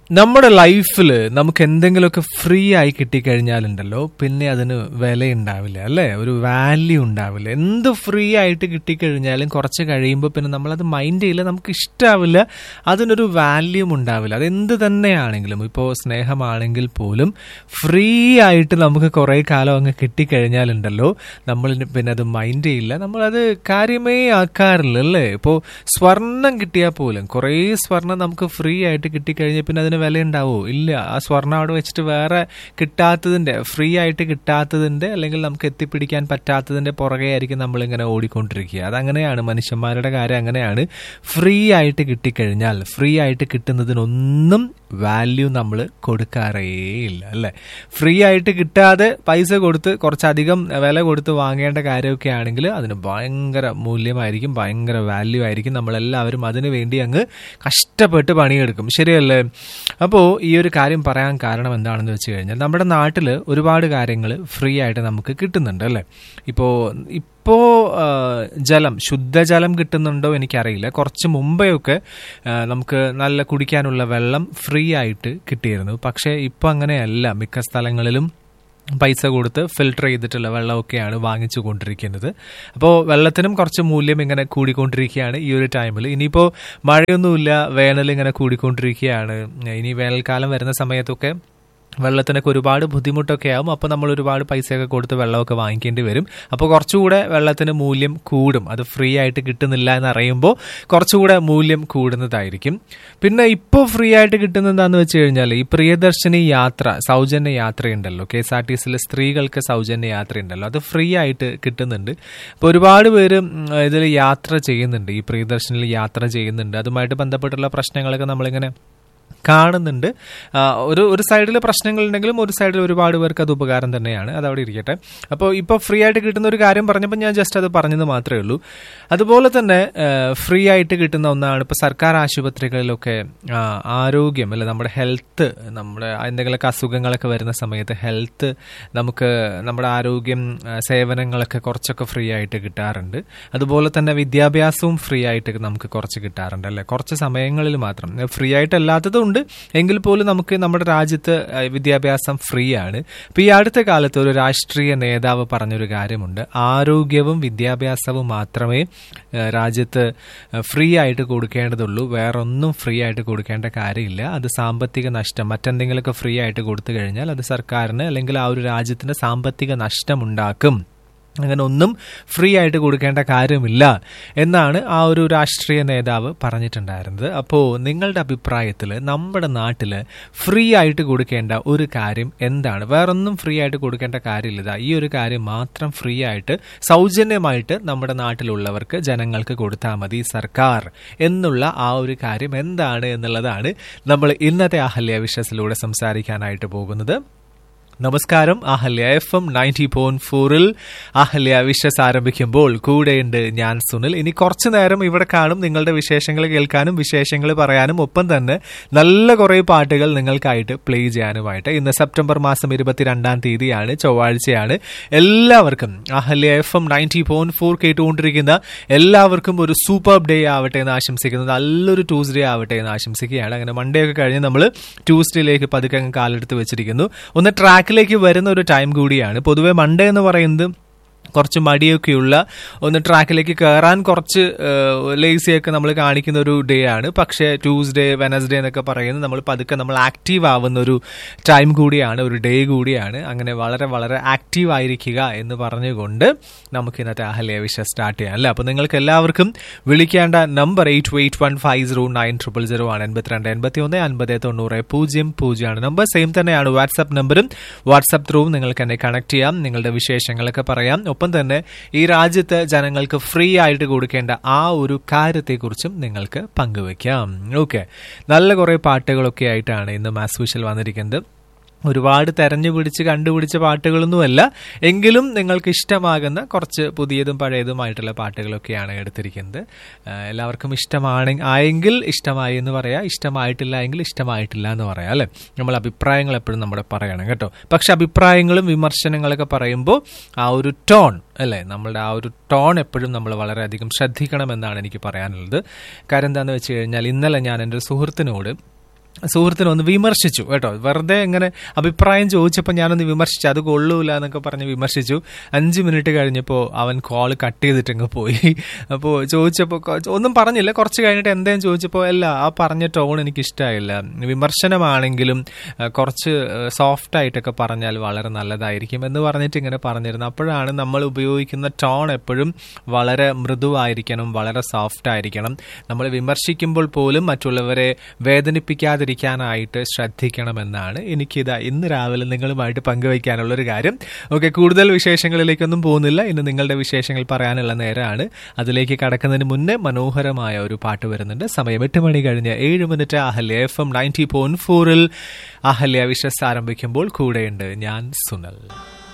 നമ്മുടെ ലൈഫിൽ നമുക്ക് എന്തെങ്കിലുമൊക്കെ ഫ്രീ ആയി കിട്ടിക്കഴിഞ്ഞാലുണ്ടല്ലോ പിന്നെ അതിന് വിലയുണ്ടാവില്ല അല്ലേ ഒരു വാല്യൂ ഉണ്ടാവില്ല എന്ത് ഫ്രീ ആയിട്ട് കിട്ടിക്കഴിഞ്ഞാലും കുറച്ച് കഴിയുമ്പോൾ പിന്നെ നമ്മളത് മൈൻഡ് ചെയ്യില്ല നമുക്ക് ഇഷ്ടാവില്ല അതിനൊരു വാല്യൂം ഉണ്ടാവില്ല അത് എന്ത് തന്നെയാണെങ്കിലും ഇപ്പോൾ സ്നേഹമാണെങ്കിൽ പോലും ഫ്രീ ആയിട്ട് നമുക്ക് കുറേ കാലം അങ്ങ് കിട്ടിക്കഴിഞ്ഞാലുണ്ടല്ലോ നമ്മൾ പിന്നെ അത് മൈൻഡ് ചെയ്യില്ല നമ്മളത് കാര്യമേ ആക്കാറില്ല അല്ലേ ഇപ്പോൾ സ്വർണം കിട്ടിയാൽ പോലും കുറേ സ്വർണം നമുക്ക് ഫ്രീ ആയിട്ട് കിട്ടിക്കഴിഞ്ഞാൽ പിന്നെ അതിന് വില ഉണ്ടാവുമോ ഇല്ല ആ സ്വർണം അവിടെ വെച്ചിട്ട് വേറെ കിട്ടാത്തതിന്റെ ഫ്രീ ആയിട്ട് കിട്ടാത്തതിന്റെ അല്ലെങ്കിൽ നമുക്ക് എത്തിപ്പിടിക്കാൻ പറ്റാത്തതിന്റെ പുറകെ ആയിരിക്കും നമ്മളിങ്ങനെ ഓടിക്കൊണ്ടിരിക്കുക അതങ്ങനെയാണ് മനുഷ്യന്മാരുടെ കാര്യം അങ്ങനെയാണ് ഫ്രീ ആയിട്ട് കിട്ടിക്കഴിഞ്ഞാൽ ഫ്രീ ആയിട്ട് കിട്ടുന്നതിനൊന്നും വാല്യൂ നമ്മൾ കൊടുക്കാറേ ഇല്ല അല്ലേ ഫ്രീ ആയിട്ട് കിട്ടാതെ പൈസ കൊടുത്ത് കുറച്ചധികം വില കൊടുത്ത് വാങ്ങേണ്ട കാര്യമൊക്കെ ആണെങ്കിൽ അതിന് ഭയങ്കര മൂല്യമായിരിക്കും ഭയങ്കര വാല്യൂ ആയിരിക്കും നമ്മളെല്ലാവരും അതിനു വേണ്ടി അങ്ങ് കഷ്ടപ്പെട്ട് പണിയെടുക്കും ശരിയല്ലേ അപ്പോൾ ഈ ഒരു കാര്യം പറയാൻ കാരണം എന്താണെന്ന് വെച്ച് കഴിഞ്ഞാൽ നമ്മുടെ നാട്ടിൽ ഒരുപാട് കാര്യങ്ങൾ ഫ്രീ ആയിട്ട് നമുക്ക് കിട്ടുന്നുണ്ട് അല്ലേ ഇപ്പോൾ ഇപ്പോൾ ജലം ശുദ്ധജലം കിട്ടുന്നുണ്ടോ എനിക്കറിയില്ല കുറച്ച് മുമ്പെയൊക്കെ നമുക്ക് നല്ല കുടിക്കാനുള്ള വെള്ളം ഫ്രീ ആയിട്ട് കിട്ടിയിരുന്നു പക്ഷേ ഇപ്പോൾ അങ്ങനെയല്ല മിക്ക സ്ഥലങ്ങളിലും പൈസ കൊടുത്ത് ഫിൽട്ടർ ചെയ്തിട്ടുള്ള വെള്ളമൊക്കെയാണ് വാങ്ങിച്ചു കൊണ്ടിരിക്കുന്നത് അപ്പോൾ വെള്ളത്തിനും കുറച്ച് മൂല്യം ഇങ്ങനെ കൂടിക്കൊണ്ടിരിക്കുകയാണ് ഈ ഒരു ടൈമിൽ ഇനിയിപ്പോൾ മഴയൊന്നുമില്ല വേനൽ ഇങ്ങനെ കൂടിക്കൊണ്ടിരിക്കുകയാണ് ഇനി വേനൽക്കാലം വരുന്ന സമയത്തൊക്കെ വെള്ളത്തിനൊക്കെ ഒരുപാട് ബുദ്ധിമുട്ടൊക്കെ ആവും അപ്പോൾ നമ്മൾ ഒരുപാട് പൈസയൊക്കെ കൊടുത്ത് വെള്ളമൊക്കെ വാങ്ങിക്കേണ്ടി വരും അപ്പോൾ കുറച്ചുകൂടെ വെള്ളത്തിന് മൂല്യം കൂടും അത് ഫ്രീ ആയിട്ട് കിട്ടുന്നില്ല എന്ന് അറിയുമ്പോൾ കുറച്ചുകൂടെ മൂല്യം കൂടുന്നതായിരിക്കും പിന്നെ ഇപ്പോൾ ഫ്രീ ആയിട്ട് കിട്ടുന്നത് എന്താണെന്ന് വെച്ച് കഴിഞ്ഞാൽ ഈ പ്രിയദർശിനി യാത്ര സൗജന്യ യാത്രയുണ്ടല്ലോ കെ എസ് ആർ ടി സിയിലെ സ്ത്രീകൾക്ക് സൗജന്യ യാത്രയുണ്ടല്ലോ അത് ഫ്രീ ആയിട്ട് കിട്ടുന്നുണ്ട് അപ്പോൾ ഒരുപാട് പേര് ഇതിൽ യാത്ര ചെയ്യുന്നുണ്ട് ഈ പ്രിയദർശനിൽ യാത്ര ചെയ്യുന്നുണ്ട് അതുമായിട്ട് ബന്ധപ്പെട്ടുള്ള പ്രശ്നങ്ങളൊക്കെ നമ്മളിങ്ങനെ കാണുന്നുണ്ട് ഒരു ഒരു സൈഡിൽ പ്രശ്നങ്ങളുണ്ടെങ്കിലും ഒരു സൈഡിൽ ഒരുപാട് പേർക്ക് അത് ഉപകാരം തന്നെയാണ് അത് അവിടെ ഇരിക്കട്ടെ അപ്പോൾ ഇപ്പോൾ ഫ്രീ ആയിട്ട് കിട്ടുന്ന ഒരു കാര്യം പറഞ്ഞപ്പോൾ ഞാൻ ജസ്റ്റ് അത് പറഞ്ഞത് മാത്രമേ ഉള്ളൂ അതുപോലെ തന്നെ ഫ്രീ ആയിട്ട് കിട്ടുന്ന ഒന്നാണ് ഇപ്പോൾ സർക്കാർ ആശുപത്രികളിലൊക്കെ ആരോഗ്യം അല്ലെ നമ്മുടെ ഹെൽത്ത് നമ്മുടെ എന്തെങ്കിലുമൊക്കെ അസുഖങ്ങളൊക്കെ വരുന്ന സമയത്ത് ഹെൽത്ത് നമുക്ക് നമ്മുടെ ആരോഗ്യം സേവനങ്ങളൊക്കെ കുറച്ചൊക്കെ ഫ്രീ ആയിട്ട് കിട്ടാറുണ്ട് അതുപോലെ തന്നെ വിദ്യാഭ്യാസവും ഫ്രീ ആയിട്ട് നമുക്ക് കുറച്ച് കിട്ടാറുണ്ട് അല്ലെ കുറച്ച് സമയങ്ങളിൽ മാത്രം ഫ്രീ ആയിട്ടല്ലാത്തതും ഉണ്ട് എങ്കിൽ പോലും നമുക്ക് നമ്മുടെ രാജ്യത്ത് വിദ്യാഭ്യാസം ഫ്രീ ആണ് അപ്പൊ ഈ അടുത്ത കാലത്ത് ഒരു രാഷ്ട്രീയ നേതാവ് പറഞ്ഞൊരു കാര്യമുണ്ട് ആരോഗ്യവും വിദ്യാഭ്യാസവും മാത്രമേ രാജ്യത്ത് ഫ്രീ ആയിട്ട് കൊടുക്കേണ്ടതുള്ളൂ വേറൊന്നും ഫ്രീ ആയിട്ട് കൊടുക്കേണ്ട കാര്യമില്ല അത് സാമ്പത്തിക നഷ്ടം മറ്റെന്തെങ്കിലുമൊക്കെ ഫ്രീ ആയിട്ട് കൊടുത്തു കഴിഞ്ഞാൽ അത് സർക്കാരിന് അല്ലെങ്കിൽ ആ ഒരു രാജ്യത്തിന് സാമ്പത്തിക നഷ്ടമുണ്ടാക്കും അങ്ങനെ ഒന്നും ഫ്രീ ആയിട്ട് കൊടുക്കേണ്ട കാര്യമില്ല എന്നാണ് ആ ഒരു രാഷ്ട്രീയ നേതാവ് പറഞ്ഞിട്ടുണ്ടായിരുന്നത് അപ്പോൾ നിങ്ങളുടെ അഭിപ്രായത്തിൽ നമ്മുടെ നാട്ടിൽ ഫ്രീ ആയിട്ട് കൊടുക്കേണ്ട ഒരു കാര്യം എന്താണ് വേറൊന്നും ഫ്രീ ആയിട്ട് കൊടുക്കേണ്ട കാര്യമില്ല ഈ ഒരു കാര്യം മാത്രം ഫ്രീ ആയിട്ട് സൗജന്യമായിട്ട് നമ്മുടെ നാട്ടിലുള്ളവർക്ക് ജനങ്ങൾക്ക് കൊടുത്താൽ മതി സർക്കാർ എന്നുള്ള ആ ഒരു കാര്യം എന്താണ് എന്നുള്ളതാണ് നമ്മൾ ഇന്നത്തെ അഹല്യ വിശ്വസിലൂടെ സംസാരിക്കാനായിട്ട് പോകുന്നത് നമസ്കാരം Ahalya F M ninety point ഫോറിൽ അഹല്യ വിശ്വസ് ആരംഭിക്കുമ്പോൾ കൂടെയുണ്ട് ഞാൻ സുനിൽ ഇനി കുറച്ചു നേരം ഇവിടെ കാണും നിങ്ങളുടെ വിശേഷങ്ങൾ കേൾക്കാനും വിശേഷങ്ങൾ പറയാനും ഒപ്പം തന്നെ നല്ല കുറേ പാട്ടുകൾ നിങ്ങൾക്കായിട്ട് പ്ലേ ചെയ്യാനുമായിട്ട് ഇന്ന് സെപ്റ്റംബർ മാസം ഇരുപത്തിരണ്ടാം തീയതിയാണ് ചൊവ്വാഴ്ചയാണ് എല്ലാവർക്കും Ahalya F M ninety point four കേട്ടുകൊണ്ടിരിക്കുന്ന എല്ലാവർക്കും ഒരു സൂപ്പർ ഡേ ആവട്ടെ എന്ന് ആശംസിക്കുന്നു നല്ലൊരു ട്യൂസ്ഡേ ആവട്ടെ എന്ന് ആശംസിക്കുകയാണ് അങ്ങനെ മൺഡേ ഒക്കെ കഴിഞ്ഞ് നമ്മൾ ട്യൂസ്ഡേയിലേക്ക് പതുക്കെ കാലെടുത്ത് വെച്ചിരിക്കുന്നു ഒന്ന് ട്രാക്ക് ട്രാക്കിലേക്ക് വരുന്ന ഒരു ടൈം കൂടിയാണ് പൊതുവെ മൺഡേ എന്ന് പറയുന്നത് കുറച്ച് മടിയൊക്കെയുള്ള ഒന്ന് ട്രാക്കിലേക്ക് കയറാൻ കുറച്ച് ലേസിയൊക്കെ നമ്മൾ കാണിക്കുന്ന ഒരു ഡേ ആണ് പക്ഷേ ട്യൂസ്ഡേ വെനസ്ഡേ എന്നൊക്കെ പറയുന്നത് നമ്മൾ പതുക്കെ നമ്മൾ ആക്റ്റീവ് ആവുന്ന ഒരു ടൈം കൂടിയാണ് ഒരു ഡേ കൂടിയാണ് അങ്ങനെ വളരെ വളരെ ആക്റ്റീവ് ആയിരിക്കുക എന്ന് പറഞ്ഞുകൊണ്ട് നമുക്ക് ഇന്നത്തെ അഹല്യ വിഷ സ്റ്റാർട്ട് ചെയ്യാം അല്ലേ അപ്പോൾ നിങ്ങൾക്ക് എല്ലാവർക്കും വിളിക്കേണ്ട number eight eight one five zero nine triple zero ആണ് എൺപത്തിരണ്ട് എൺപത്തി ഒന്ന് അൻപത് തൊണ്ണൂറ് പൂജ്യം പൂജ്യമാണ് നമ്പർ സെയിം തന്നെയാണ് വാട്സാപ്പ് നമ്പറും വാട്സാപ്പ് ത്രൂവും നിങ്ങൾക്ക് എന്നെ കണക്ട് ചെയ്യാം നിങ്ങളുടെ വിശേഷങ്ങളൊക്കെ പറയാം ഒപ്പം തന്നെ ഈ രാജ്യത്ത് ജനങ്ങൾക്ക് ഫ്രീ ആയിട്ട് കൊടുക്കേണ്ട ആ ഒരു കാര്യത്തെക്കുറിച്ചും നിങ്ങൾക്ക് പങ്കുവെക്കാം ഓക്കെ നല്ല കുറേ പാട്ടുകളൊക്കെ ആയിട്ടാണ് ഇന്ന് മാസ് വിഷൽ വന്നിരിക്കുന്നത് ഒരുപാട് തെരഞ്ഞു പിടിച്ച് കണ്ടുപിടിച്ച പാട്ടുകളൊന്നുമല്ല എങ്കിലും നിങ്ങൾക്ക് ഇഷ്ടമാകുന്ന കുറച്ച് പുതിയതും പഴയതുമായിട്ടുള്ള പാട്ടുകളൊക്കെയാണ് എടുത്തിരിക്കുന്നത് എല്ലാവർക്കും ഇഷ്ടമാണ് ആയെങ്കിൽ ഇഷ്ടമായി എന്ന് പറയാം ഇഷ്ടമായിട്ടില്ല എങ്കിൽ ഇഷ്ടമായിട്ടില്ല എന്ന് പറയാം അല്ലെ നമ്മൾ അഭിപ്രായങ്ങൾ എപ്പോഴും നമ്മുടെ പറയണം കേട്ടോ പക്ഷെ അഭിപ്രായങ്ങളും വിമർശനങ്ങളൊക്കെ പറയുമ്പോൾ ആ ഒരു ടോൺ അല്ലേ നമ്മളുടെ ആ ഒരു ടോൺ എപ്പോഴും നമ്മൾ വളരെയധികം ശ്രദ്ധിക്കണം എന്നാണ് എനിക്ക് പറയാനുള്ളത് കാര്യം എന്താണെന്ന് വെച്ച് കഴിഞ്ഞാൽ ഇന്നലെ ഞാൻ എൻ്റെ സുഹൃത്തിനോട് സുഹൃത്തിനെ ഒന്ന് വിമർശിച്ചു കേട്ടോ വെറുതെ ഇങ്ങനെ അഭിപ്രായം ചോദിച്ചപ്പോൾ ഞാനൊന്ന് വിമർശിച്ചു അത് കൊള്ളൂല എന്നൊക്കെ പറഞ്ഞ് വിമർശിച്ചു അഞ്ച് മിനിറ്റ് കഴിഞ്ഞപ്പോൾ അവൻ കോൾ കട്ട് ചെയ്തിട്ടങ്ങ് പോയി അപ്പോൾ ചോദിച്ചപ്പോൾ കൊ- ഒന്നും പറഞ്ഞില്ല കുറച്ച് കഴിഞ്ഞിട്ട് എന്തേലും ചോദിച്ചപ്പോൾ അല്ല ആ പറഞ്ഞ ടോൺ എനിക്ക് ഇഷ്ടമായില്ല വിമർശനമാണെങ്കിലും ആ, കുറച്ച് സോഫ്റ്റ് ആയിട്ടൊക്കെ പറഞ്ഞാൽ വളരെ നല്ലതായിരിക്കും എന്ന് പറഞ്ഞിട്ട് ഇങ്ങനെ പറഞ്ഞിരുന്നു അപ്പോഴാണ് നമ്മൾ ഉപയോഗിക്കുന്ന ടോൺ എപ്പോഴും വളരെ മൃദുവായിരിക്കണം വളരെ സോഫ്റ്റ് ആയിരിക്കണം നമ്മൾ വിമർശിക്കുമ്പോൾ പോലും മറ്റുള്ളവരെ വേദനിപ്പിക്കാതിരിക്കാനായിട്ട് ശ്രദ്ധിക്കണമെന്നാണ് എനിക്കിത് ഇന്ന് രാവിലെ നിങ്ങളുമായിട്ട് പങ്കുവയ്ക്കാനുള്ള ഒരു കാര്യം ഓക്കെ കൂടുതൽ വിശേഷങ്ങളിലേക്കൊന്നും പോകുന്നില്ല ഇന്ന് നിങ്ങളുടെ വിശേഷങ്ങൾ പറയാനുള്ള നേരമാണ് അതിലേക്ക് കടക്കുന്നതിന് മുന്നേ മനോഹരമായ ഒരു പാട്ട് വരുന്നുണ്ട് സമയം എട്ട് മണി കഴിഞ്ഞ് ഏഴ് minute Ahalya F M ninety point ഫോറിൽ അഹല്യ വിശ്വസ് ആരംഭിക്കുമ്പോൾ കൂടെയുണ്ട് ഞാൻ സുനൽ